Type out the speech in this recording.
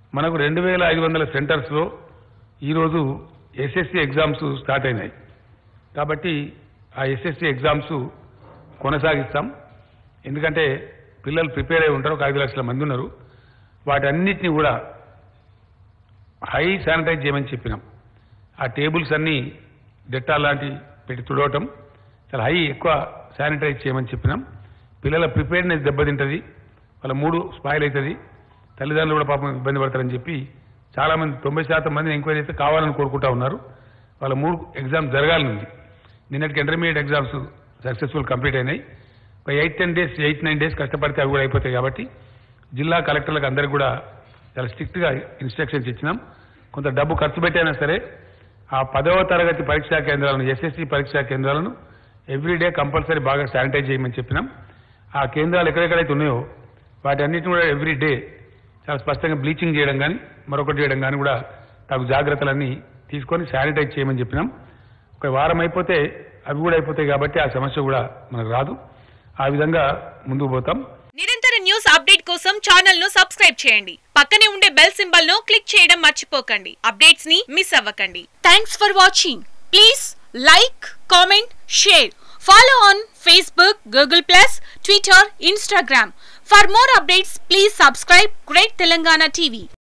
మనకు రెండు వేల ఐదు వందల సెంటర్స్లో ఈరోజు ఎస్ఎస్సి ఎగ్జామ్స్ స్టార్ట్ అయినాయి కాబట్టి ఆ ఎస్ఎస్సి ఎగ్జామ్స్ కొనసాగిస్తాం ఎందుకంటే పిల్లలు ప్రిపేర్ అయి ఉంటారు ఒక ఐదు లక్షల మంది ఉన్నారు వాటన్నిటిని కూడా హై శానిటైజ్ చేయమని చెప్పినాం ఆ టేబుల్స్ అన్నీ డెట్టాల్ లాంటి పెట్టి తుడవటం చాలా హై ఎక్కువ శానిటైజ్ చేయమని చెప్పినాం పిల్లల ప్రిపేర్నెస్ దెబ్బతింటది వాళ్ళ మూడు స్పాయిల్ అవుతుంది తల్లిదండ్రులు కూడా పాపం ఇబ్బంది పడతారని చెప్పి చాలా మంది తొంభై శాతం మంది ఎంక్వైరీ చేస్తే కావాలని కోరుకుంటా ఉన్నారు వాళ్ళ మూడు ఎగ్జామ్స్ జరగాలనుంది నిన్నటికి ఇంటర్మీడియట్ ఎగ్జామ్స్ సక్సెస్ఫుల్ కంప్లీట్ అయినాయి ఒక eight ten days eight nine days కష్టపడితే అవి కూడా అయిపోతాయి కాబట్టి జిల్లా కలెక్టర్లకు అందరికి కూడా చాలా స్ట్రిక్ట్గా ఇన్స్ట్రక్షన్స్ ఇచ్చినాం కొంత డబ్బు ఖర్చు పెట్టైనా సరే ఆ పదవ తరగతి పరీక్షా కేంద్రాలను ఎస్ఎస్సి పరీక్షా కేంద్రాలను ఎవ్రీడే కంపల్సరీ బాగా శానిటైజ్ చేయమని చెప్పినాం ఆ కేంద్రాలు ఎక్కడెక్కడైతే ఉన్నాయో వాటి అన్నిటిని కూడా ఎవ్రీ డే చాలా స్పష్టంగా బ్లీచింగ్ చేయడం కానీ మరొకటి చేయడం కానీ కూడా తగు జాగ్రత్తలన్నీ తీసుకొని శానిటైజ్ చేయమని చెప్పినాం ఒక వారం అయిపోతే అవి కూడా అయిపోతాయి కాబట్టి ఆ సమస్య కూడా మనకు రాదు ఆ విధంగా ముందుకు పోతాం నిరంతర న్యూస్ అప్డేట్ కోసం ఛానల్ ను సబ్స్క్రైబ్ చేయండి పక్కనే ఉండే బెల్ సింబల్ ను క్లిక్ చేయడం మర్చిపోకండి అప్డేట్స్ ని మిస్ అవ్వకండి thanks for watching please like comment share follow on Facebook Google plus Twitter Instagram for more updates please subscribe great Telangana TV